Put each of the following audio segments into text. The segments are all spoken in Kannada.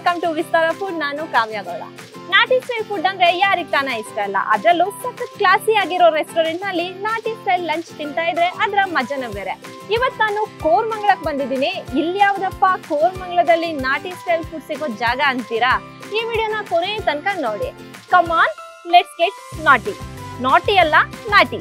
ವೆಲ್ಕಮ್ ಟು ವಿಸ್ತಾರ ಫುಡ್ ನಾನು ಕಾವ್ಯಗೌಡ ನಾಟಿ ಸ್ಟೈಲ್ ಫುಡ್ ಅಂದ್ರೆ ಯಾರಿಗ್ ತಾನ ಇಷ್ಟ ಇಲ್ಲ ಅದ್ರಲ್ಲೂ ಸಖತ್ ಕ್ಲಾಸಿ ಆಗಿರೋ ರೆಸ್ಟೋರೆಂಟ್ ನಲ್ಲಿ ನಾಟಿ ಸ್ಟೈಲ್ ಲಂಚ್ ತಿಂತಾ ಇದ್ರೆ ಅದ್ರ ಮಜಾನೇ ಬೇರೆ ಇವತ್ ನಾನು ಕೋರ್ಮಂಗ್ಲಕ್ ಬಂದಿದ್ದೀನಿ ಇಲ್ಲಿ ಯಾವ್ದಪ್ಪ ಕೋರ್ಮಂಗ್ಲದಲ್ಲಿ ನಾಟಿ ಸ್ಟೈಲ್ ಫುಡ್ ಸಿಗೋ ಜಾಗ ಅಂತೀರಾ ಈ ವಿಡಿಯೋನ ಕೊನೆ ತನಕ ನೋಡಿ ಕಮಾನ್ ಲೆಟ್ಸ್ ಗೆಟ್ ನಾಟಿ ನಾಟಿ ಅಲ್ಲ ನಾಟಿ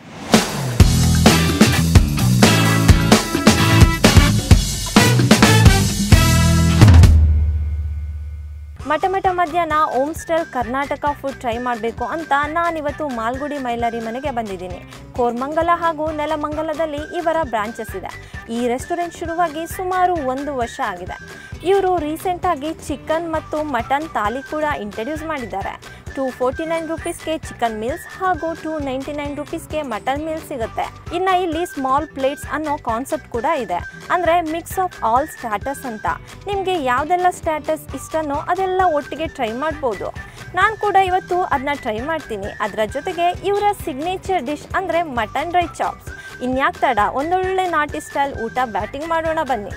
ಮಠ ಮಠ ಮಧ್ಯಾಹ್ನ home style Karnataka food try ಮಾಡಬೇಕು ಅಂತ ನಾನಿವತ್ತು ಮಾಲ್ಗುಡಿ ಮೈಲಾರಿ ಮನೆಗೆ ಬಂದಿದ್ದೀನಿ ಕೋರ್ಮಂಗಲ ಹಾಗೂ ನೆಲಮಂಗಲದಲ್ಲಿ ಇವರ ಬ್ರಾಂಚಸ್ ಇದೆ ಈ ರೆಸ್ಟೋರೆಂಟ್ ಶುರುವಾಗಿ ಸುಮಾರು ಒಂದು ವರ್ಷ ಆಗಿದೆ ಇವರು ರೀಸೆಂಟಾಗಿ ಚಿಕನ್ ಮತ್ತು ಮಟನ್ ತಾಲಿ ಕೂಡ ಇಂಟ್ರಡ್ಯೂಸ್ ಮಾಡಿದ್ದಾರೆ ಟೂ ಫೋರ್ಟಿ ನೈನ್ ರುಪೀಸ್ಗೆ ಚಿಕನ್ ಮೀಲ್ಸ್ ಹಾಗೂ ಟೂ ನೈಂಟಿ ನೈನ್ ರುಪೀಸ್ಗೆ ಮಟನ್ ಮೀಲ್ಸ್ ಸಿಗುತ್ತೆ ಇನ್ನು ಇಲ್ಲಿ ಸ್ಮಾಲ್ ಪ್ಲೇಟ್ಸ್ ಅನ್ನೋ ಕಾನ್ಸೆಪ್ಟ್ ಕೂಡ ಇದೆ ಅಂದರೆ ಮಿಕ್ಸ್ ಆಫ್ ಆಲ್ ಸ್ಟ್ಯಾಟಸ್ ಅಂತ ನಿಮಗೆ ಯಾವುದೆಲ್ಲ ಸ್ಟ್ಯಾಟಸ್ ಇಷ್ಟನೋ ಅದೆಲ್ಲ ಒಟ್ಟಿಗೆ ಟ್ರೈ ಮಾಡ್ಬೋದು ನಾನು ಕೂಡ ಇವತ್ತು ಅದನ್ನ ಟ್ರೈ ಮಾಡ್ತೀನಿ ಅದರ ಜೊತೆಗೆ ಇವರ ಸಿಗ್ನೇಚರ್ ಡಿಶ್ ಅಂದರೆ ಮಟನ್ ಡ್ರೈ ಚಾಪ್ಸ್ ಇನ್ಯಾಕೆ ತಡ ಒಂದೊಳ್ಳೆ ನಾಟಿ ಸ್ಟೈಲ್ ಊಟ ಬ್ಯಾಟಿಂಗ್ ಮಾಡೋಣ ಬನ್ನಿ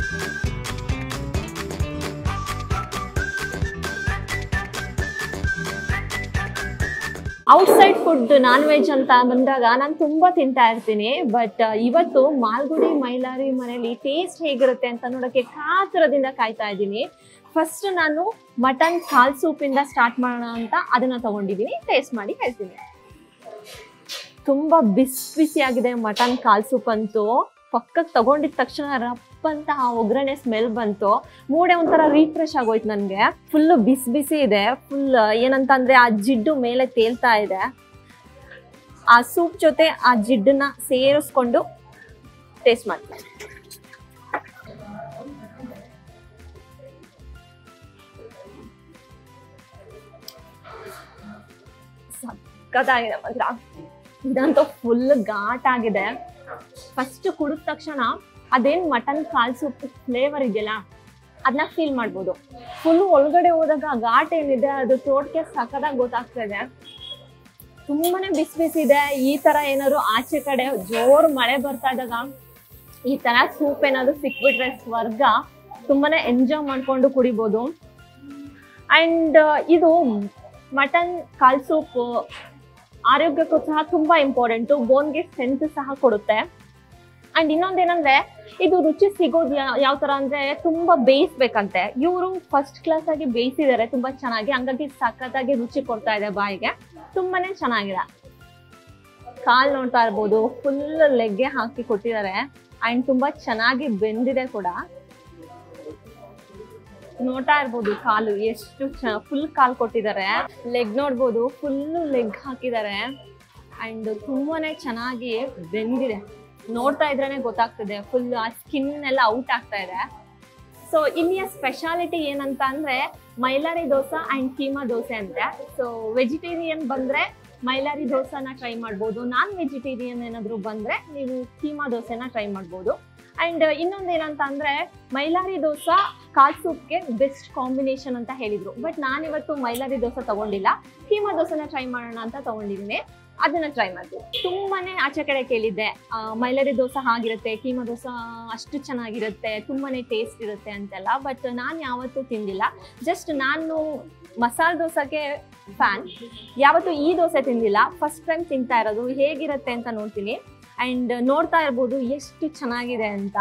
ಔಟ್ಸೈಡ್ ಫುಡ್ ನಾನ್ ವೆಜ್ ಅಂತ ಬಂದಾಗ ನಾನು ತುಂಬಾ ತಿಂತಾ ಇರ್ತೀನಿ ಬಟ್ ಇವತ್ತು ಮಾಲ್ಗುಡಿ ಮೈಲಾರಿ ಮನೇಲಿ ಟೇಸ್ಟ್ ಹೇಗಿರುತ್ತೆ ಅಂತ ನೋಡೋಕೆ ಕಾತುರದಿಂದ ಕಾಯ್ತಾ ಇದ್ದೀನಿ ಫಸ್ಟ್ ನಾನು ಮಟನ್ ಕಾಲ್ ಸೂಪಿಂದ ಸ್ಟಾರ್ಟ್ ಮಾಡೋಣ ಅಂತ ಅದನ್ನ ತಗೊಂಡಿದ್ದೀನಿ ಟೇಸ್ಟ್ ಮಾಡಿ ಹೇಳ್ತೀನಿ ತುಂಬಾ ಬಿಸಿ ಬಿಸಿ ಆಗಿದೆ ಮಟನ್ ಕಾಲ್ ಸೂಪ್ ಅಂತೂ ಪಕ್ಕಕ್ಕೆ ತಗೊಂಡಿದ ತಕ್ಷಣ ರಪ್ ಅಂತ ಆ ಒಗ್ಗರಣೆ ಸ್ಮೆಲ್ ಬಂತು ಮೂಡೆ ಒಂಥರ ರೀಫ್ರೆಶ್ ಆಗೋಯ್ತು ನನಗೆ ಫುಲ್ ಬಿಸಿ ಬಿಸಿ ಇದೆ ಫುಲ್ ಏನಂತ ಅಂದ್ರೆ ಆ ಜಿಡ್ಡು ಮೇಲೆ ತೇಲ್ತಾ ಇದೆ ಆ ಸೂಪ್ ಜೊತೆ ಆ ಜಿಡ್ಡನ್ನ ಸೇರಿಸ್ಕೊಂಡು ಟೇಸ್ಟ್ ಮಾಡ್ತೀನಿ ಸಕ್ಕತ್ತಾಗಿದೆ ಮಾತ್ರ ಇದಂತೂ ಫುಲ್ ಘಾಟ್ ಆಗಿದೆ ಫಸ್ಟ್ ಕುಡಿದ ತಕ್ಷಣ ಅದೇನ್ ಮಟನ್ ಕಾಲ್ ಸೂಪ್ ಫ್ಲೇವರ್ ಇದೆಯಲ್ಲ ಅದನ್ನ ಫೀಲ್ ಮಾಡ್ಬೋದು ಫುಲ್ ಒಳಗಡೆ ಹೋದಾಗ ಘಾಟ್ ಏನಿದೆ ಅದು ತೋಟಕ್ಕೆ ಸಖತ್ತಾಗಿ ಗೊತ್ತಾಗ್ತಾ ಇದೆ ತುಂಬಾನೇ ಬಿಸಿ ಬಿಸಿ ಇದೆ ಈ ತರ ಏನಾದ್ರು ಆಚೆ ಕಡೆ ಜೋರ್ ಮಳೆ ಬರ್ತಾ ಇದ್ದಾಗ ಈ ತರ ಸೂಪ್ ಏನಾದ್ರು ಸಿಕ್ಬಿಟ್ರೆ ಸ್ವರ್ಗ ತುಂಬಾನೇ ಎಂಜಾಯ್ ಮಾಡ್ಕೊಂಡು ಕುಡಿಬೋದು ಅಂಡ್ ಇದು ಮಟನ್ ಕಾಲ್ ಸೂಪ್ ಆರೋಗ್ಯಕ್ಕೂ ಸಹ ತುಂಬಾ ಇಂಪಾರ್ಟೆಂಟು ಬೋನ್ಗೆ ಸ್ಟ್ರೆಂತ್ ಸಹ ಕೊಡುತ್ತೆ ಅಂಡ್ ಇನ್ನೊಂದೇನಂದ್ರೆ ಇದು ರುಚಿ ಸಿಗೋದು ಯಾವ ತರ ಅಂದ್ರೆ ತುಂಬಾ ಬೇಯಿಸ್ಬೇಕಂತೆ ಇವರು ಫಸ್ಟ್ ಕ್ಲಾಸ್ ಆಗಿ ಬೇಯಿಸಿದ್ದಾರೆ ತುಂಬಾ ಚೆನ್ನಾಗಿ ಹಂಗಾಗಿ ಸಖತ್ತಾಗಿ ರುಚಿ ಕೊಡ್ತಾ ಇದೆ ಬಾಯಿಗೆ ತುಂಬಾನೇ ಚೆನ್ನಾಗಿದೆ ಕಾಲ್ ನೋಡ್ತಾ ಇರ್ಬೋದು ಫುಲ್ ಲೆಗ್ಗೆ ಹಾಕಿ ಕೊಟ್ಟಿದ್ದಾರೆ ಅಂಡ್ ತುಂಬಾ ಚೆನ್ನಾಗಿ ಬೆಂದಿದೆ ಕೂಡ ನೋಡ್ತಾ ಇರ್ಬೋದು ಕಾಲು ಎಷ್ಟು ಫುಲ್ ಕಾಲ್ ಕೊಟ್ಟಿದ್ದಾರೆ ಲೆಗ್ ನೋಡ್ಬೋದು ಫುಲ್ ಲೆಗ್ ಹಾಕಿದ್ದಾರೆ ಅಂಡ್ ತುಂಬಾನೇ ಚೆನ್ನಾಗಿ ಬೆಂದಿದೆ ನೋಡ್ತಾ ಇದ್ರೇನೆ ಗೊತ್ತಾಗ್ತದೆ ಫುಲ್ ಆ ಸ್ಕಿನ್ ಎಲ್ಲ ಔಟ್ ಆಗ್ತಾ ಇದೆ ಸೊ ಇಲ್ಲಿಯ ಸ್ಪೆಷಾಲಿಟಿ ಏನಂತ ಅಂದ್ರೆ ಮೈಲಾರಿ ದೋಸೆ ಅಂಡ್ ಕೀಮಾ ದೋಸೆ ಅಂತೆ ಸೊ ವೆಜಿಟೇರಿಯನ್ ಬಂದ್ರೆ ಮೈಲಾರಿ ದೋಸೆನ ಟ್ರೈ ಮಾಡ್ಬೋದು ನಾನ್ ವೆಜಿಟೇರಿಯನ್ ಏನಾದ್ರು ಬಂದ್ರೆ ನೀವು ಕೀಮಾ ದೋಸೆನ ಟ್ರೈ ಮಾಡ್ಬೋದು ಅಂಡ್ ಇನ್ನೊಂದು ಏನಂತ ಅಂದ್ರೆ ಮೈಲಾರಿ ದೋಸೆ ಕಾಲ್ ಸೂಪ್ಗೆ ಬೆಸ್ಟ್ ಕಾಂಬಿನೇಷನ್ ಅಂತ ಹೇಳಿದ್ರು ಬಟ್ ನಾನಿವತ್ತು ಮೈಲಾರಿ ದೋಸೆ ತಗೊಂಡಿಲ್ಲ ಕೀಮಾ ದೋಸೆನ ಟ್ರೈ ಮಾಡೋಣ ಅಂತ ತಗೊಂಡಿದ್ದೀನಿ ಅದನ್ನ ಟ್ರೈ ಮಾಡ್ತೀವಿ ತುಂಬಾನೇ ಆಚೆ ಕಡೆ ಕೇಳಿದ್ದೆ ಆ, ಮೈಲಾರಿ ದೋಸೆ ಹಾಗಿರುತ್ತೆ ಕೀಮಾ ದೋಸೆ ಅಷ್ಟು ಚೆನ್ನಾಗಿರುತ್ತೆ ತುಂಬಾನೇ ಟೇಸ್ಟ್ ಇರುತ್ತೆ ಅಂತೆಲ್ಲ ಬಟ್ ನಾನು ಯಾವತ್ತೂ ತಿಂದಿಲ್ಲ ಜಸ್ಟ್ ನಾನು ಮಸಾಲೆ ದೋಸೆಗೆ ಫ್ಯಾನ್ ಯಾವತ್ತೂ ಈ ದೋಸೆ ತಿಂದಿಲ್ಲ ಫಸ್ಟ್ ಟೈಮ್ ತಿಂತಾ ಇರೋದು ಹೇಗಿರುತ್ತೆ ಅಂತ ನೋಡ್ತೀನಿ ಅಂಡ್ ನೋಡ್ತಾ ಇರ್ಬೋದು ಎಷ್ಟು ಚೆನ್ನಾಗಿದೆ ಅಂತ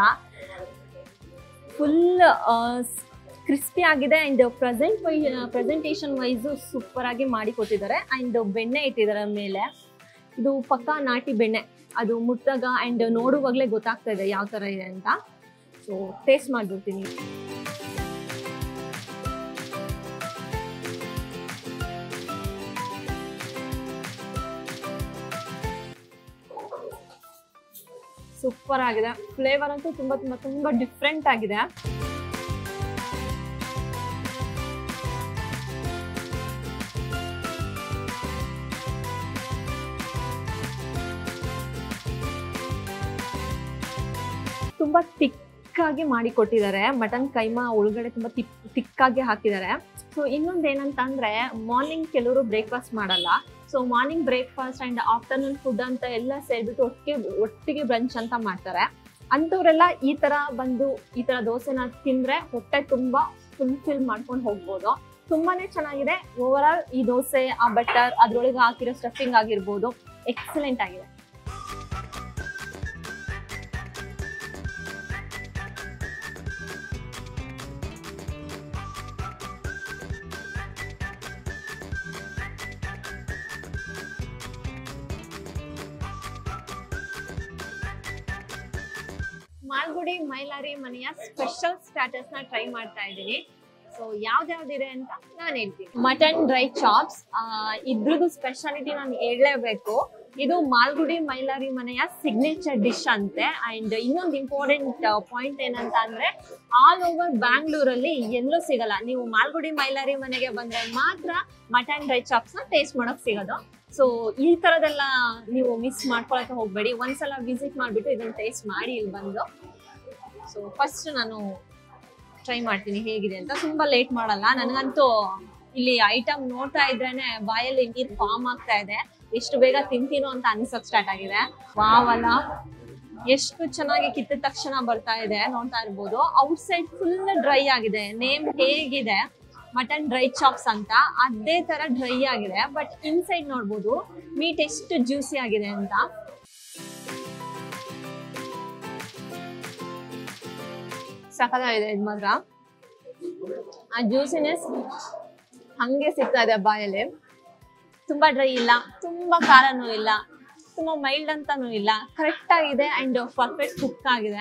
ಫುಲ್ ಕ್ರಿಸ್ಪಿ ಆಗಿದೆ and present wise presentation wise super ಆಗಿ ಮಾಡಿ ಕೊಟ್ಟಿದ್ದಾರೆ ಅಂಡ್ ಬೆಣ್ಣೆ ಇಟ್ಟಿದ್ದಾರೆ ಮೇಲೆ ಇದು ಪಕ್ಕಾ ನಾಟಿ ಬೆಣ್ಣೆ ಅದು ಮುಟ್ಟಾಗ ಅಂಡ್ ನೋಡುವಾಗಲೇ ಗೊತ್ತಾಗ್ತಾ ಇದೆ ಯಾವ ಥರ ಇದೆ ಅಂತ ಸೊ ಟೇಸ್ಟ್ ಮಾಡ್ಬಿಡ್ತೀನಿ ಸೂಪರ್ ಆಗಿದೆ ಫ್ಲೇವರ್ ಅಂತೂ ತುಂಬಾ ತುಂಬಾ ತುಂಬಾ ಡಿಫ್ರೆಂಟ್ ಆಗಿದೆ ತುಂಬಾ ತಿಕ್ಕಾಗಿ ಮಾಡಿ ಕೊಟ್ಟಿದ್ದಾರೆ ಮಟನ್ ಕೈಮಾ ಒಳಗಡೆ ತುಂಬಾ ತಿಕ್ ತಿಕ್ಕಾಗಿ ಹಾಕಿದ್ದಾರೆ ಸೊ ಇನ್ನೊಂದು ಏನಂತ ಅಂದ್ರೆ ಮಾರ್ನಿಂಗ್ ಕೆಲವರು ಬ್ರೇಕ್ಫಾಸ್ಟ್ ಮಾಡಲ್ಲ so morning breakfast and afternoon food ಅಂತ ಎಲ್ಲ ಸೇರ್ಬಿಟ್ಟು ಒಟ್ಟಿಗೆ ಒಟ್ಟಿಗೆ ಬ್ರಂಚ್ ಅಂತ ಮಾಡ್ತಾರೆ ಅಂಥವ್ರೆಲ್ಲ ಈ ತರ ಬಂದು ಈ ತರ ದೋಸೆನ ತಿಂದ್ರೆ ಹೊಟ್ಟೆ ತುಂಬಾ ಫುಲ್ಫಿಲ್ ಮಾಡ್ಕೊಂಡು ಹೋಗ್ಬೋದು ತುಂಬಾನೇ ಚೆನ್ನಾಗಿದೆ ಓವರ್ ಆಲ್ ಈ ದೋಸೆ ಆ ಬಟರ್ ಅದ್ರೊಳಗೆ ಹಾಕಿರೋ ಸ್ಟಫಿಂಗ್ ಆಗಿರ್ಬೋದು ಎಕ್ಸಲೆಂಟ್ ಆಗಿದೆ ಮಾಲ್ಗುಡಿ ಮೈಲಾರಿ ಮನೆಯ ಸ್ಪೆಷಲ್ ಸ್ಟಾಟಸ್ ನ ಟ್ರೈ ಮಾಡ್ತಾ ಇದ್ದೀನಿ ಸೊ ಯಾವ್ದ್ಯಾವ್ದಿದೆ ಅಂತ ನಾನು ಹೇಳ್ತೀನಿ ಮಟನ್ ಡ್ರೈ ಚಾಪ್ಸ್ ಇದ್ರದ್ದು ಸ್ಪೆಷಾಲಿಟಿ ನಾನು ಹೇಳಲೇಬೇಕು ಇದು ಮಾಲ್ಗುಡಿ ಮೈಲಾರಿ ಮನೆಯ ಸಿಗ್ನೇಚರ್ ಡಿಶ್ ಅಂತೆ ಅಂಡ್ ಇನ್ನೊಂದು ಇಂಪಾರ್ಟೆಂಟ್ ಪಾಯಿಂಟ್ ಏನಂತ ಅಂದ್ರೆ ಆಲ್ ಓವರ್ ಬ್ಯಾಂಗ್ಳೂರಲ್ಲಿ ಎಲ್ಲೂ ಸಿಗಲ್ಲ ನೀವು ಮಾಲ್ಗುಡಿ ಮೈಲಾರಿ ಮನೆಗೆ ಬಂದ್ರೆ ಮಾತ್ರ ಮಟನ್ ಡ್ರೈ ಚಾಪ್ಸ್ ನ ಟೇಸ್ಟ್ ಮಾಡಕ್ ಸಿಗೋದು ಸೊ ಈ ತರದೆಲ್ಲ ನೀವು ಮಿಸ್ ಮಾಡ್ಕೊಳಕ್ಕೆ ಹೋಗ್ಬೇಡಿ ಒಂದ್ಸಲ ವಿಸಿಟ್ ಮಾಡ್ಬಿಟ್ಟು ಇದನ್ನ ಟೇಸ್ಟ್ ಮಾಡಿ ಇಲ್ಲಿ ಬಂದು ಸೊ ಫಸ್ಟ್ ನಾನು ಟ್ರೈ ಮಾಡ್ತೀನಿ ಹೇಗಿದೆ ಅಂತ ತುಂಬಾ ಲೇಟ್ ಮಾಡಲ್ಲ ನನಗಂತೂ ಇಲ್ಲಿ ಐಟಮ್ ನೋಡ್ತಾ ಇದ್ರೇನೆ ಬಾಯಲ್ಲಿ ನೀರ್ ಫಾರ್ಮ್ ಆಗ್ತಾ ಇದೆ ಎಷ್ಟು ಬೇಗ ತಿಂತೀನೋ ಅಂತ ಅನ್ಸಕ್ ಸ್ಟಾರ್ಟ್ ಆಗಿದೆ ವಾವಲ್ಲ ಎಷ್ಟು ಚೆನ್ನಾಗಿ ಕಿತ್ತಿದ ತಕ್ಷಣ ಬರ್ತಾ ಇದೆ ನೋಡ್ತಾ ಇರ್ಬೋದು ಔಟ್ ಸೈಡ್ ಫುಲ್ ಡ್ರೈ ಆಗಿದೆ ನೇಮ್ ಹೇಗಿದೆ ಮಟನ್ ಡ್ರೈ ಚಾಪ್ಸ್ ಅಂತ ಅದೇ ತರ ಡ್ರೈ ಆಗಿದೆ ಬಟ್ ಇನ್ಸೈಡ್ ನೋಡ್ಬೋದು ಮೀಟ್ ಎಷ್ಟು ಜ್ಯೂಸಿ ಆಗಿದೆ ಅಂತ ಸಖತ್ತಾಗಿದೆ ಇದು ಮಾತ್ರ ಆ ಜ್ಯೂಸಿನೆಸ್ ಹಂಗೆ ಸಿಗ್ತಾ ಇದೆ ಬಾಯಲ್ಲಿ ತುಂಬಾ ಡ್ರೈ ಇಲ್ಲ ತುಂಬಾ ಖಾರನೂ ಇಲ್ಲ ತುಂಬಾ ಮೈಲ್ಡ್ ಅಂತಾನೂ ಇಲ್ಲ ಕರೆಕ್ಟ್ ಆಗಿದೆ ಅಂಡ್ ಪರ್ಫೆಕ್ಟ್ ಕುಕ್ ಆಗಿದೆ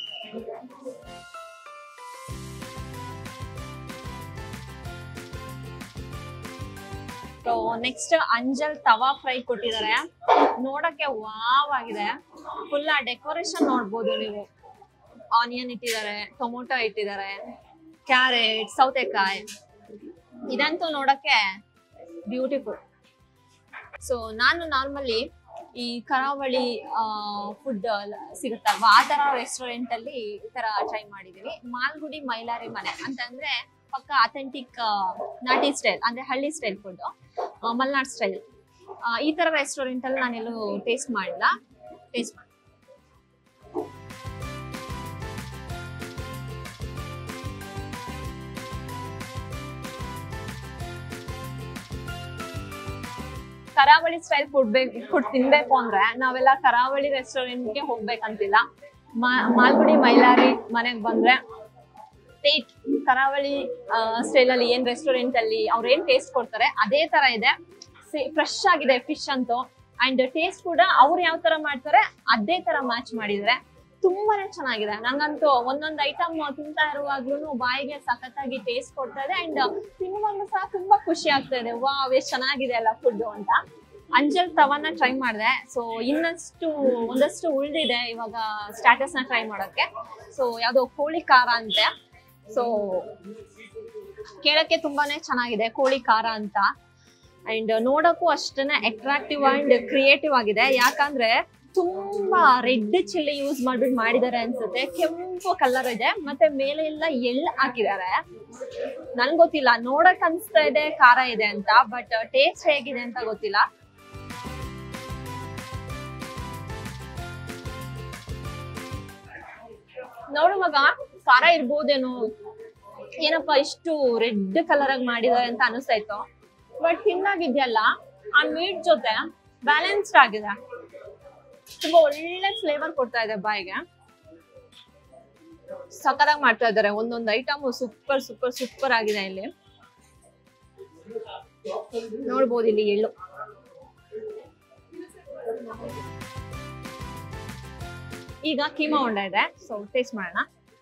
ಸೊ ನೆಕ್ಸ್ಟ್ ಅಂಜಲ್ ತವಾ ಫ್ರೈ ಕೊಟ್ಟಿದ್ದಾರೆ ನೋಡಕ್ಕೆ ವಾವ್ ಆಗಿದೆ ಫುಲ್ ಆ ಡೆಕೋರೇಷನ್ ನೋಡ್ಬೋದು ನೀವು ಆನಿಯನ್ ಇಟ್ಟಿದ್ದಾರೆ ಟೊಮೊಟೊ ಇಟ್ಟಿದ್ದಾರೆ ಕ್ಯಾರೆಟ್ ಸೌತೆಕಾಯಿ ಇದಂತೂ ನೋಡಕ್ಕೆ ಬ್ಯೂಟಿಫುಲ್ ಸೊ ನಾನು ನಾರ್ಮಲಿ ಈ ಕರಾವಳಿ ಫುಡ್ ಸಿಗುತ್ತಲ್ವಾ ಆ ತರ ರೆಸ್ಟೋರೆಂಟ್ ಅಲ್ಲಿ ಈ ತರ ಟ್ರೈ ಮಾಡಿದೀನಿ ಮಾಲ್ಗುಡಿ ಮೈಲಾರಿ ಮನೆ ಅಂತಂದ್ರೆ ಪಕ್ಕ ಅಥೆಂಟಿಕ್ ನಾಟಿ ಸ್ಟೈಲ್ ಅಂದ್ರೆ ಹಳ್ಳಿ ಸ್ಟೈಲ್ ಫುಡ್ ಮಲ್ನಾಡ್ ಸ್ಟೈಲ್ ಈ ತರ ರೆಸ್ಟೋರೆಂಟ್ ಅಲ್ಲಿ ನಾನೆಲ್ಲೂ ಟೇಸ್ಟ್ ಮಾಡಿಲ್ಲ ಟೇಸ್ಟ್ ಮಾಡಿ ಕರಾವಳಿ ಸ್ಟೈಲ್ ಫುಡ್ ಬೇಕು ಫುಡ್ ತಿನ್ಬೇಕು ಅಂದ್ರೆ ನಾವೆಲ್ಲ ಕರಾವಳಿ ರೆಸ್ಟೋರೆಂಟ್ಗೆ ಹೋಗ್ಬೇಕಂತಿಲ್ಲ ಮಾ- ಮಾಲ್ಗುಡಿ ಮೈಲಾರಿ ಮನೆಗೆ ಬಂದ್ರೆ ಟೇಟ್ ಕರಾವಳಿ ಸ್ಟೈಲ್ ಅಲ್ಲಿ ಏನ್ ರೆಸ್ಟೋರೆಂಟ್ ಅಲ್ಲಿ ಅವ್ರು ಏನ್ ಟೇಸ್ಟ್ ಕೊಡ್ತಾರೆ ಅದೇ ತರ ಇದೆ ಫ್ರೆಶ್ ಆಗಿದೆ ಫಿಶ್ ಅಂತೂ ಅಂಡ್ ಟೇಸ್ಟ್ ಕೂಡ ಅವ್ರು ಯಾವ ತರ ಮಾಡ್ತಾರೆ ಅದೇ ತರ ಮ್ಯಾಚ್ ಮಾಡಿದ್ರೆ ತುಂಬಾನೇ ಚೆನ್ನಾಗಿದೆ ನಂಗಂತೂ ಒಂದೊಂದು ಐಟಮ್ ತಿಂತಾ ಇರುವಾಗ್ಲೂ ಬಾಯಿಗೆ ಸಖತ್ತಾಗಿ ಟೇಸ್ಟ್ ಕೊಡ್ತಾ ಇದೆ ಅಂಡ್ ತಿನ್ನುವಾಗ್ಲೂ ಸಹ ತುಂಬಾ ಖುಷಿ ಆಗ್ತಾ ಇದೆ ವಾವ್ ಎಷ್ಟು ಚೆನ್ನಾಗಿದೆ ಅಲ್ಲ ಫುಡ್ ಅಂತ ಅಂಜಲ್ ತವನ ಟ್ರೈ ಮಾಡಿದೆ ಸೊ ಇನ್ನಷ್ಟು ಒಂದಷ್ಟು ಉಳ್ದಿದೆ ಇವಾಗ ಸ್ಟಾಟಸ್ ನ ಟ್ರೈ ಮಾಡೋಕೆ ಸೊ ಯಾವ್ದೋ ಕೋಳಿ ಖಾರ ಅಂತೆ ಸೊ ಕೇಳಕ್ಕೆ ತುಂಬಾನೇ ಚೆನ್ನಾಗಿದೆ ಕೋಳಿ ಖಾರ ಅಂತ ಅಂಡ್ ನೋಡಕ್ಕೂ ಅಷ್ಟೇನೆ ಅಟ್ರಾಕ್ಟಿವ್ ಅಂಡ್ ಕ್ರಿಯೇಟಿವ್ ಆಗಿದೆ ಯಾಕಂದ್ರೆ ತುಂಬಾ ರೆಡ್ ಚಿಲ್ಲಿ ಯೂಸ್ ಮಾಡ್ಬಿಟ್ಟು ಮಾಡಿದ್ದಾರೆ ಅನ್ಸುತ್ತೆ ಕೆಂಪು ಕಲರ್ ಇದೆ ಮತ್ತೆ ಮೇಲೆ ಎಲ್ಲ ಎಳ್ಳು ಹಾಕಿದ್ದಾರೆ ನನ್ ಗೊತ್ತಿಲ್ಲ ನೋಡಕ್ ಅನ್ಸ್ತಾ ಇದೆ ಖಾರ ಇದೆ ಅಂತ ಬಟ್ ಟೇಸ್ಟ್ ಹೇಗಿದೆ ಅಂತ ಗೊತ್ತಿಲ್ಲ ನೋಡು ಮಗ ಖಾರ ಇರ್ಬೋದೇನೋ ಏನಪ್ಪ ಇಷ್ಟು ರೆಡ್ ಕಲರ್ ಆಗಿ ಮಾಡಿದ್ದಾರೆ ಅಂತ ಅನಿಸ್ತಾ ಇತ್ತು ಬಟ್ ತಿನ್ನಾಗಿದ್ಯಲ್ಲ ಆ ಮೀಟ್ ಜೊತೆ ಬ್ಯಾಲೆನ್ಸ್ಡ್ ಆಗಿದೆ ತುಂಬಾ ಒಳ್ಳೆ ಫ್ಲೇವರ್ ಕೊಡ್ತಾ ಇದೆ ಬಾಯಿಗೆ ಸಕ್ಕದಾಗಿ ಮಾಡ್ತಾ ಇದ್ದಾರೆ ಒಂದೊಂದು ಐಟಮ್ ಸೂಪರ್ ಸೂಪರ್ ಸೂಪರ್ ಆಗಿದೆ ಇಲ್ಲಿ ನೋಡ್ಬೋದು ಇಲ್ಲಿ ಎಳ್ಳು ಈಗ ಕೀಮಾ ಹೊಂಡ ಇದೆ ಸೊ ಟೇಸ್ಟ್ ಮಾಡೋಣ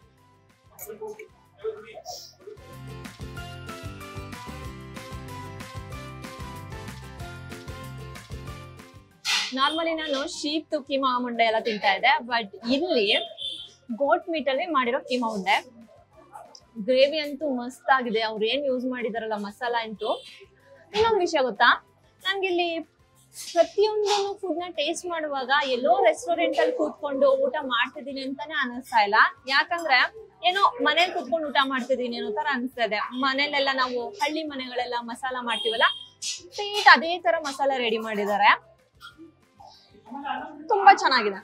ನಾರ್ಮಲಿ ನಾನು ಶೀಪ್ ಕೀಮಾ ಉಂಡೆ ಎಲ್ಲ ತಿಂತಾ ಇದ್ದೆ ಬಟ್ ಇಲ್ಲಿ ಗೋಟ್ ಮೀಟ್ ಅಲ್ಲಿ ಮಾಡಿರೋ ಕೀಮಾ ಉಂಡೆ ಗ್ರೇವಿ ಅಂತೂ ಮಸ್ತ್ ಆಗಿದೆ ಅವ್ರು ಏನ್ ಯೂಸ್ ಮಾಡಿದಾರಲ್ಲ ಮಸಾಲ ಅಂತೂ ಇನ್ನೊಂದು ವಿಷಯ ಗೊತ್ತಾ ನಂಗಿಲ್ಲಿ ಪ್ರತಿಯೊಂದು ಫುಡ್ ನ ಟೇಸ್ಟ್ ಮಾಡುವಾಗ ಎಲ್ಲೋ ರೆಸ್ಟೋರೆಂಟ್ ಅಲ್ಲಿ ಕೂತ್ಕೊಂಡು ಊಟ ಮಾಡ್ತಿದೀನಿ ಅಂತಾನೆ ಅನಿಸ್ತಾ ಇಲ್ಲ ಯಾಕಂದ್ರೆ ಏನೋ ಮನೇಲಿ ಕೂತ್ಕೊಂಡು ಊಟ ಮಾಡ್ತಿದೀನಿ ಅನ್ನೋ ತರ ಅನಿಸ್ತಾ ಇದೆ ಮನೇಲೆಲ್ಲ ನಾವು ಹಳ್ಳಿ ಮನೆಗಳೆಲ್ಲ ಮಸಾಲ ಮಾಡ್ತೀವಲ್ಲ ಸೇಟ್ ಅದೇ ತರ ಮಸಾಲ ರೆಡಿ ಮಾಡಿದ್ದಾರೆ ತುಂಬಾ ಚೆನ್ನಾಗಿದೆ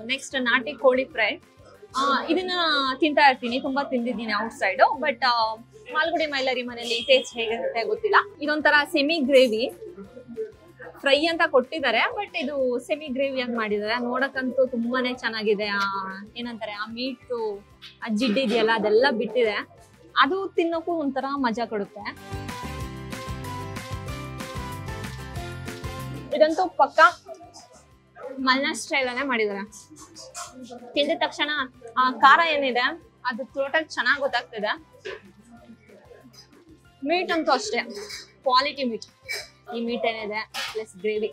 ನೆಕ್ಸ್ಟ್ ನಾಟಿ ಕೋಳಿ ಫ್ರೈ ಇದನ್ನ ತಿಂತಾ ಇರ್ತೀನಿ ತುಂಬಾ ತಿಂದಿದ್ದೀನಿ outside but Malgudi Mylari ಮನೇಲಿ ಟೇಸ್ಟ್ ಹೇಗಿರುತ್ತೆ ಗೊತ್ತಿಲ್ಲ ಇದೊಂಥರ ಸೆಮಿ ಗ್ರೇವಿ ಫ್ರೈ ಅಂತ ಕೊಟ್ಟಿದ್ದಾರೆ ಬಟ್ ಇದು ಸೆಮಿ ಗ್ರೇವಿಯಾಗಿ ಮಾಡಿದ್ದಾರೆ ನೋಡಕ್ಕಂತೂ ತುಂಬಾನೇ ಚೆನ್ನಾಗಿದೆ ಆ ಏನಂತಾರೆ ಆ ಮೀಟು ಆ ಜಿಡ್ಡು ಇದೆಯಲ್ಲ ಅದೆಲ್ಲ ಬಿಟ್ಟಿದೆ ಅದು ತಿನ್ನೋಕ್ಕೂ ಒಂಥರ ಮಜಾ ಕೊಡುತ್ತೆ ಇದಂತೂ ಪಕ್ಕ ಮಲ್ನಾಡ್ ಸ್ಟೈಲ್ ಅಲ್ಲೇ ಮಾಡಿದ್ದಾರೆ ತಿಂದ ತಕ್ಷಣ ಆ ಖಾರ ಏನಿದೆ ಅದು ಟೋಟಲ್ ಚೆನ್ನಾಗಿ ಗೊತ್ತಾಗ್ತಿದೆ ಮೀಟ್ ಅಂತೂ ಅಷ್ಟೇ ಕ್ವಾಲಿಟಿ ಮೀಟ್ ಈ ಮೀಟ್ ಏನಿದೆ ಪ್ಲಸ್ ಗ್ರೇವಿ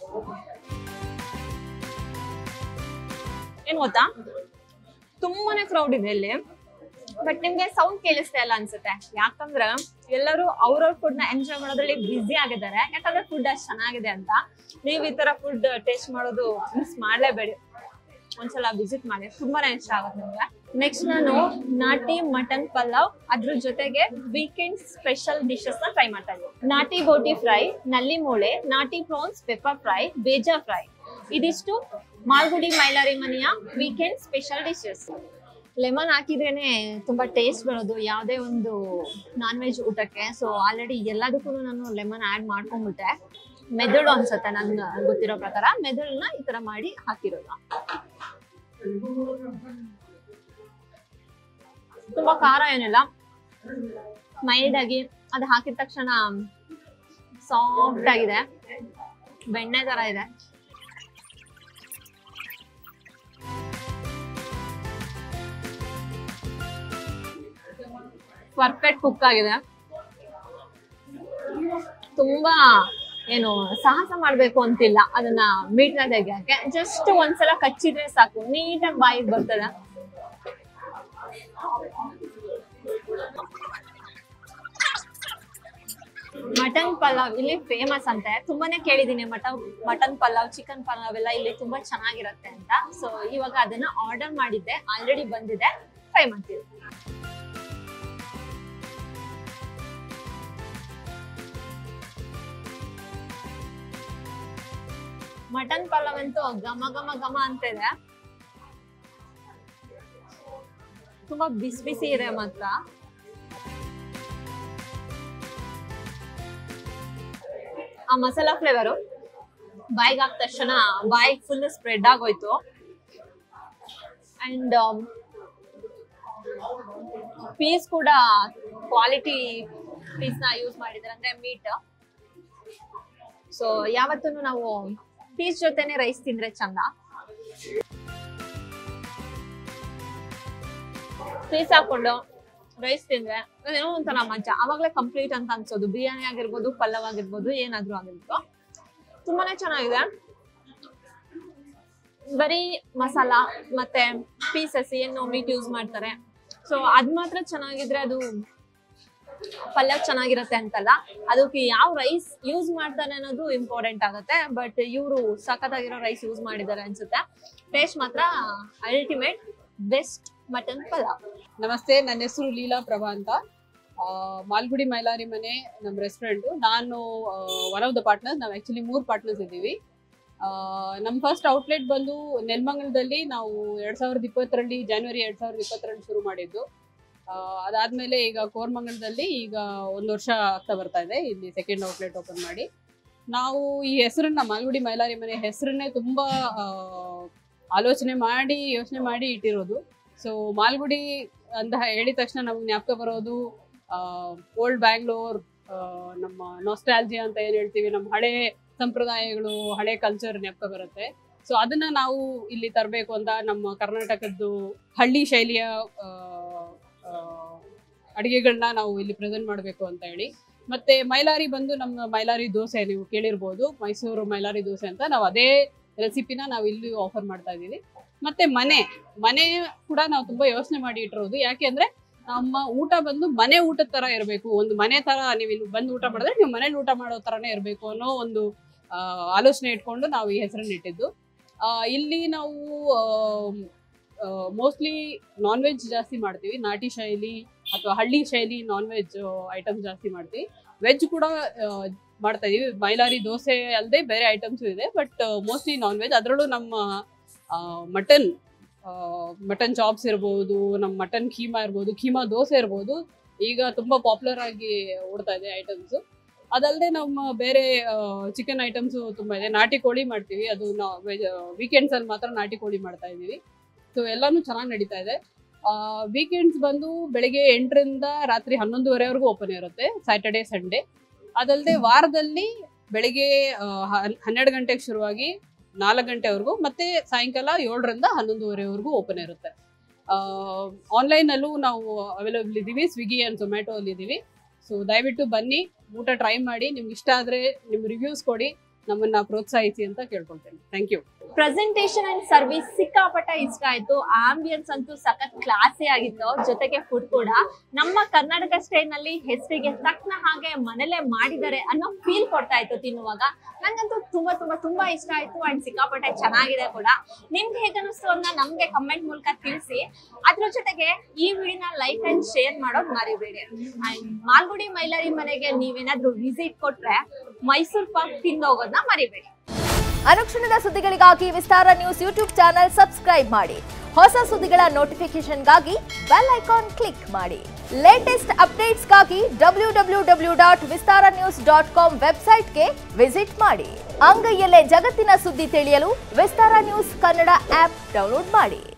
ಏನ್ ಗೊತ್ತಾ ತುಂಬಾನೇ ಕ್ರೌಡ್ ಇದೆ ಇಲ್ಲಿ ಬಟ್ ನಿಮ್ಗೆ ಸೌಂಡ್ ಕೇಳಿಸ್ತಾ ಇಲ್ಲ ಅನ್ಸುತ್ತೆ ಯಾಕಂದ್ರೆ ಎಲ್ಲರೂ ಅವ್ರವ್ರ ಫುಡ್ ನ ಎಂಜಾಯ್ ಮಾಡೋದ್ರಲ್ಲಿ ಬ್ಯುಸಿ ಆಗಿದ್ದಾರೆ ಯಾಕಂದ್ರೆ ಫುಡ್ ಅಷ್ಟು ಚೆನ್ನಾಗಿದೆ ಅಂತ ನೀವು ಈ ತರ ಫುಡ್ ಟೇಸ್ಟ್ ಮಾಡೋದು ಮಿಸ್ ಮಾಡ್ಲೇಬೇಡಿ ಒಂದ್ಸಲ ವಿಸಿಟ್ ಮಾಡಿ ತುಂಬಾನೇ ಇಷ್ಟ ಆಗುತ್ತೆ ನಿಮ್ಗೆ ನೆಕ್ಸ್ಟ್ ನಾನು ನಾಟಿ ಮಟನ್ ಪಲಾವ್ ಅದ್ರ ಜೊತೆಗೆ ವೀಕೆಂಡ್ ಸ್ಪೆಷಲ್ ಡಿಶಸ್ ನ ಟ್ರೈ ಮಾಡ್ತಾ ಇದ್ದೀನಿ ನಾಟಿ ಬೋಟಿ ಫ್ರೈ ನಲ್ಲಿ ಮೂಳೆ ನಾಟಿ ಪ್ರಾನ್ಸ್ ಪೆಪ್ಪರ್ ಫ್ರೈ ಬೇಜಾ ಫ್ರೈ ಇದಿಷ್ಟು ಮಾಲ್ಗುಡಿ ಮೈಲಾರಿ ಮನೆಯ ವೀಕೆಂಡ್ ಸ್ಪೆಷಲ್ ಡಿಶಸ್ ಲೆಮನ್ ಹಾಕಿದ್ರೇನೆ ತುಂಬಾ ಟೇಸ್ಟ್ ಬರೋದು ಯಾವುದೇ ಒಂದು ನಾನ್ ವೆಜ್ ಊಟಕ್ಕೆ ಸೊ ಆಲ್ರೆಡಿ ಎಲ್ಲದಕ್ಕೂ ನಾನು ಲೆಮನ್ ಆಡ್ ಮಾಡ್ಕೊಂಡ್ಬಿಟ್ಟೆ ಮೆದುಳು ಅನ್ಸುತ್ತೆ ನನ್ಗೆ ಗೊತ್ತಿರೋ ಪ್ರಕಾರ ಮೆದುಳನ್ನ ಈ ತರ ಮಾಡಿ ಹಾಕಿರೋದು ತುಂಬಾ ಖಾರ ಏನಿಲ್ಲ ಮೈಲ್ಡ್ ಆಗಿ ಅದು ಹಾಕಿದ ತಕ್ಷಣ ಸಾಫ್ಟ್ ಆಗಿದೆ ಬೆಣ್ಣೆ ತರ ಇದೆ ಪರ್ಫೆಕ್ಟ್ ಕುಕ್ ಆಗಿದೆ ತುಂಬಾ ಏನು ಸಾಹಸ ಮಾಡ್ಬೇಕು ಅಂತಿಲ್ಲ ಅದನ್ನ ಮೀಟ್ ನ ತೆಗಿಯಕ್ಕೆ ಜಸ್ಟ್ ಒಂದ್ಸಲ ಕಚ್ಚಿದ್ರೆ ಸಾಕು ನೀಟಾಗಿ ಬಾಯಿಗೆ ಬರ್ತದೆ ಮಟನ್ ಪಲಾವ್ ಇಲ್ಲಿ ಫೇಮಸ್ ಅಂತೆ ತುಂಬಾನೇ ಕೇಳಿದೀನಿ mutton mutton pulao chicken pulao ಎಲ್ಲ ಇಲ್ಲಿ ತುಂಬಾ ಚೆನ್ನಾಗಿರತ್ತೆ ಅಂತ ಸೊ ಇವಾಗ ಅದನ್ನ ಆರ್ಡರ್ ಮಾಡಿದ್ದೆ ಆಲ್ರೆಡಿ ಬಂದಿದೆ ಟ್ರೈ ಮಾಡ್ತೀನಿ ಮಟನ್ ಪಲಾವ್ ಅಂತೂ ಘಮ ಘಮ ಘಮ ಅಂತ ಇದೆ ತುಂಬಾ ಬಿಸಿ ಬಿಸಿ ಇದೆ ಮಾತ್ರ ಆ ಮಸಾಲಾ ಫ್ಲೇವರು ಬಾಯಿಗೆ ಹಾಕಿದ ತಕ್ಷಣ ಬಾಯಿಗೆ ಫುಲ್ ಸ್ಪ್ರೆಡ್ ಆಗೋಯ್ತು ಅಂಡ್ ಪೀಸ್ ಕೂಡ ಕ್ವಾಲಿಟಿ ಪೀಸ್ ನ ಯೂಸ್ ಮಾಡಿದ್ದಾರೆ ಅಂದ್ರೆ ಮೀಟ್ ಸೊ ಯಾವತ್ತೂ ನಾವು ಪೀಸ್ ಜೊತೆನೆ ರೈಸ್ ತಿಂದ್ರೆ ಚಂದ ಪೀಸ್ ಹಾಕೊಂಡು ರೈಸ್ ತಿಂದ್ರೆ ಅದೇನೋ ಒಂಥರ ಮಜಾ ಅವಾಗ್ಲೇ ಕಂಪ್ಲೀಟ್ ಅಂತ ಅನ್ಸೋದು ಬಿರಿಯಾನಿ ಆಗಿರ್ಬೋದು ಪಲ್ಲವ್ ಆಗಿರ್ಬೋದು ಏನಾದ್ರೂ ಆಗಿರ್ಬೋದು ತುಂಬಾನೇ ಚೆನ್ನಾಗಿದೆ ಬರೀ ಮಸಾಲ ಮತ್ತೆ ಪೀಸಸ್ ಏನು ಮೀಟ್ ಯೂಸ್ ಮಾಡ್ತಾರೆ ಸೊ ಅದ್ ಮಾತ್ರ ಚೆನ್ನಾಗಿದ್ರೆ ಅದು ಪಲ್ಯ ಚೆನ್ನಾಗಿರುತ್ತೆ ಅಂತಲ್ಲ ಅದಕ್ಕೆ ಯಾವ ರೈಸ್ ಯೂಸ್ ಮಾಡ್ತಾರೆ ಅನ್ನೋದು ಇಂಪಾರ್ಟೆಂಟ್ ಆಗುತ್ತೆ ಬಟ್ ಇವರು ಸಖತ್ತಾಗಿರೋ ರೈಸ್ ಯೂಸ್ ಮಾಡಿದ್ದಾರೆ ಅನ್ಸುತ್ತೆ ಟೇಸ್ಟ್ ಮಾತ್ರ ಅಲ್ಟಿಮೇಟ್ ಬೆಸ್ಟ್ ಮಟನ್ ಪಲಾವ್ ನಮಸ್ತೆ ನನ್ನ ಹೆಸರು ಲೀಲಾ ಪ್ರಭಾ ಅಂತ ಆ, ಮಾಲ್ಗುಡಿ ಮೈಲಾರಿ ಮನೆ ನಮ್ಮ ರೆಸ್ಟೋರೆಂಟು ನಾನು ಒನ್ ಆಫ್ ದ ಪಾರ್ಟ್ನರ್ಸ್ ನಾವು ಆ್ಯಕ್ಚುಲಿ ಮೂರು ಪಾರ್ಟ್ನರ್ಸ್ ಇದ್ದೀವಿ ಆ, ನಮ್ಮ ಫಸ್ಟ್ ಔಟ್ಲೆಟ್ ಬಂದು ನೆಲಮಂಗಲದಲ್ಲಿ ನಾವು ಎರಡು ಸಾವಿರದ ಇಪ್ಪತ್ತರಲ್ಲಿ ಜಾನ್ವರಿ ಎರಡು ಸಾವಿರದ ಇಪ್ಪತ್ತರಲ್ಲಿ ಶುರು ಮಾಡಿದ್ದು ಆ, ಅದಾದ್ಮೇಲೆ ಈಗ ಕೋರ್ಮಂಗಲದಲ್ಲಿ ಈಗ ಒಂದು ವರ್ಷ ಆಗ್ತಾ ಬರ್ತಾ ಇದೆ ಇಲ್ಲಿ ಸೆಕೆಂಡ್ ಔಟ್ಲೆಟ್ ಓಪನ್ ಮಾಡಿ ನಾವು ಈ ಹೆಸರನ್ನ ಮಾಲ್ಗುಡಿ ಮೈಲಾರಿ ಮನೆ ಹೆಸರನ್ನೇ ತುಂಬಾ ಆ, ಆಲೋಚನೆ ಮಾಡಿ ಯೋಚನೆ ಮಾಡಿ ಇಟ್ಟಿರೋದು ಸೊ ಮಾಲ್ಗುಡಿ ಅಂತ ಹೇಳಿದ ತಕ್ಷಣ ನಮ್ಗೆ ಜ್ಞಾಪಕ ಬರೋದು ಓಲ್ಡ್ ಬ್ಯಾಂಗ್ಳೂರ್ ನಮ್ಮ ನಾಸ್ಟ್ರಾಲ್ಜಿ ಅಂತ ಏನ್ ಹೇಳ್ತೀವಿ ನಮ್ಮ ಹಳೆ ಸಂಪ್ರದಾಯಗಳು ಹಳೆ ಕಲ್ಚರ್ ಜ್ಞಾಪಕ ಬರುತ್ತೆ ಸೊ ಅದನ್ನ ನಾವು ಇಲ್ಲಿ ತರಬೇಕು ಅಂತ ನಮ್ಮ ಕರ್ನಾಟಕದ್ದು ಹಳ್ಳಿ ಶೈಲಿಯ ಅಡಿಗೆಗಳನ್ನ ನಾವು ಇಲ್ಲಿ ಪ್ರೆಸೆಂಟ್ ಮಾಡಬೇಕು ಅಂತ ಹೇಳಿ ಮತ್ತೆ ಮೈಲಾರಿ ಬಂದು ನಮ್ಮ ಮೈಲಾರಿ ದೋಸೆ ನೀವು ಕೇಳಿರ್ಬೋದು ಮೈಸೂರು ಮೈಲಾರಿ ದೋಸೆ ಅಂತ ನಾವು ಅದೇ ರೆಸಿಪಿನ ನಾವು ಇಲ್ಲಿ ಆಫರ್ ಮಾಡ್ತಾ ಇದ್ದೀವಿ ಮತ್ತೆ ಮನೆ ಮನೆ ಕೂಡ ನಾವು ತುಂಬಾ ಯೋಚನೆ ಮಾಡಿ ಇಟ್ಟಿರೋದು ಯಾಕೆ ಅಂದ್ರೆ ನಮ್ಮ ಊಟ ಬಂದು ಮನೆ ಊಟದ ತರ ಇರಬೇಕು ಒಂದು ಮನೆ ತರ ನೀವು ಇಲ್ಲಿ ಬಂದು ಊಟ ಮಾಡಿದ್ರೆ ನೀವು ಮನೇಲಿ ಊಟ ಮಾಡೋ ತರನೇ ಇರಬೇಕು ಅನ್ನೋ ಒಂದು ಆ, ಆಲೋಚನೆ ಇಟ್ಕೊಂಡು ನಾವು ಈ ಹೆಸರನ್ನ ಇಟ್ಟಿದ್ದು ಆ, ಇಲ್ಲಿ ನಾವು ಮೋಸ್ಟ್ಲಿ ನಾನ್ ವೆಜ್ ಜಾಸ್ತಿ ಮಾಡ್ತೀವಿ ನಾಟಿ ಶೈಲಿ ಅಥವಾ ಹಳ್ಳಿ ಶೈಲಿ ನಾನ್ ವೆಜ್ ಐಟಮ್ ಜಾಸ್ತಿ ಮಾಡ್ತೀವಿ ವೆಜ್ ಕೂಡ ಆ, ಮಾಡ್ತಾ ಇದೀವಿ ಬೈಲಾರಿ ದೋಸೆ ಅಲ್ಲದೆ ಬೇರೆ ಐಟಮ್ಸ್ ಇದೆ ಬಟ್ ಮೋಸ್ಟ್ಲಿ ನಾನ್ ವೆಜ್ ಅದರಲ್ಲೂ ನಮ್ಮ ಮಟನ್ ಮಟನ್ ಚಾಪ್ಸ್ ಇರ್ಬೋದು ನಮ್ಮ ಮಟನ್ ಕೀಮಾ ಇರ್ಬೋದು ಕೀಮಾ ದೋಸೆ ಇರ್ಬೋದು ಈಗ ತುಂಬಾ ಪಾಪ್ಯುಲರ್ ಆಗಿ ಓಡ್ತಾ ಇದೆ ಐಟಮ್ಸ್ ಅದಲ್ಲದೆ ನಮ್ಮ ಬೇರೆ ಚಿಕನ್ ಐಟಮ್ಸ್ ತುಂಬಾ ಇದೆ ನಾಟಿ ಕೋಳಿ ಮಾಡ್ತೀವಿ ಅದು ನಾವು ವೀಕೆಂಡ್ಸ್ ಅಲ್ಲಿ ಮಾತ್ರ ನಾಟಿ ಕೋಳಿ ಮಾಡ್ತಾ ಇದೀವಿ ಸೊ ಎಲ್ಲಾನು ಚೆನ್ನಾಗಿ ನಡೀತಾ ಇದೆ ವೀಕೆಂಡ್ಸ್ ಬಂದು ಬೆಳಿಗ್ಗೆ ಎಂಟರಿಂದ ರಾತ್ರಿ ಹನ್ನೊಂದುವರೆವರೆಗೂ ಓಪನ್ ಇರುತ್ತೆ ಸ್ಯಾಟರ್ಡೆ ಸಂಡೇ ಅದಲ್ಲದೆ ವಾರದಲ್ಲಿ ಬೆಳಿಗ್ಗೆ ಆ, ಹನ್- ಹನ್ನೆರಡು ಗಂಟೆಗೆ ಶುರುವಾಗಿ ನಾಲ್ಕು ಗಂಟೆವರೆಗೂ ಮತ್ತೆ ಸಾಯಂಕಾಲ ಏಳರಿಂದ ಹನ್ನೊಂದುವರೆವರೆಗೂ ಓಪನ್ ಇರುತ್ತೆ ಆನ್ಲೈನಲ್ಲೂ ನಾವು ಅವೈಲೇಬಲ್ ಇದ್ದೀವಿ ಸ್ವಿಗ್ಗಿ ಆ್ಯಂಡ್ ಝೊಮ್ಯಾಟೊ ಅಲ್ಲಿ ಇದ್ದೀವಿ ಸೊ ದಯವಿಟ್ಟು ಬನ್ನಿ ಊಟ ಟ್ರೈ ಮಾಡಿ ನಿಮ್ಗೆ ಇಷ್ಟ ಆದರೆ ನಿಮ್ಮ ರಿವ್ಯೂಸ್ ಕೊಡಿ ನಮ್ಮನ್ನ ಪ್ರೋತ್ಸಾಹಿಸಿ ಅಂತ ಕೇಳ್ಕೊಳ್ತೇನೆ thank you presentation and service ಸಿಕ್ಕಾಪಟ್ಟೆ ಇಷ್ಟ ಆಯ್ತು ಆಂಬಿಯನ್ಸ್ ಅಂತೂ ಸಖತ್ ಕ್ಲಾಸಿ ಆಗಿತ್ತು ಜೊತೆಗೆ ಫುಡ್ ಕೂಡ ನಮ್ಮ ಕರ್ನಾಟಕ ಸ್ಟೈಲ್ ನಲ್ಲಿ ಹೆಸರಿಗೆ ತಕ್ಕನ ಹಾಗೆ ಮನೇಲೆ ಮಾಡಿದ್ದಾರೆ ಅನ್ನೋ ಫೀಲ್ ಕೊಡ್ತಾ ಇತ್ತು ತಿನ್ನುವಾಗ ನಂಗಂತೂ ತುಂಬಾ ತುಂಬಾ ತುಂಬಾ ಇಷ್ಟ ಆಯ್ತು ಅಂಡ್ ಸಿಕ್ಕಾಪಟ್ಟೆ ಚೆನ್ನಾಗಿದೆ ಕೂಡ ನಿಮ್ಗೆ ಹೇಗನ್ನಿಸ್ತು ಅಂತ ನಮ್ಗೆ ಕಮೆಂಟ್ ಮೂಲಕ ತಿಳಿಸಿ ಅದ್ರ ಜೊತೆಗೆ ಈ ವಿಡಿಯೋನ ಲೈಕ್ ಅಂಡ್ ಶೇರ್ ಮಾಡೋದ್ ಮರಿಬೇಡಿ ಅಂಡ್ ಮಾಲ್ಗುಡಿ ಮೈಲಾರಿ ಮನೆಗೆ ನೀವೇನಾದ್ರೂ ವಿಸಿಟ್ ಕೊಟ್ರೆ ಮೈಸೂರ್ ಪಾಕ್ ತಿಂದೋಗೋದನ್ನ ಮರಿಬೇಡಿ ಅನುಕ್ಷಣದ ಸುದ್ದಿಗಳಿಗಾಗಿ Vistara news YouTube channel subscribe ಮಾಡಿ ಹೊಸ ಸುದ್ದಿಗಳ ನೋಟಿಫಿಕೇಶನ್ಗಾಗಿ ಬೆಲ್ ಐಕಾನ್ ಕ್ಲಿಕ್ ಮಾಡಿ ಲೇಟೆಸ್ಟ್ ಅಪ್ಡೇಟ್ಸ್ಗಾಗಿ W W W dot Vistara news dot com ವೆಬ್ಸೈಟ್ಗೆ ವಿಸಿಟ್ ಮಾಡಿ ಅಂಗೈಯಲ್ಲೇ ಜಗತ್ತಿನ ಸುದ್ದಿ ತಿಳಿಯಲು Vistara news Kannada app download ಮಾಡಿ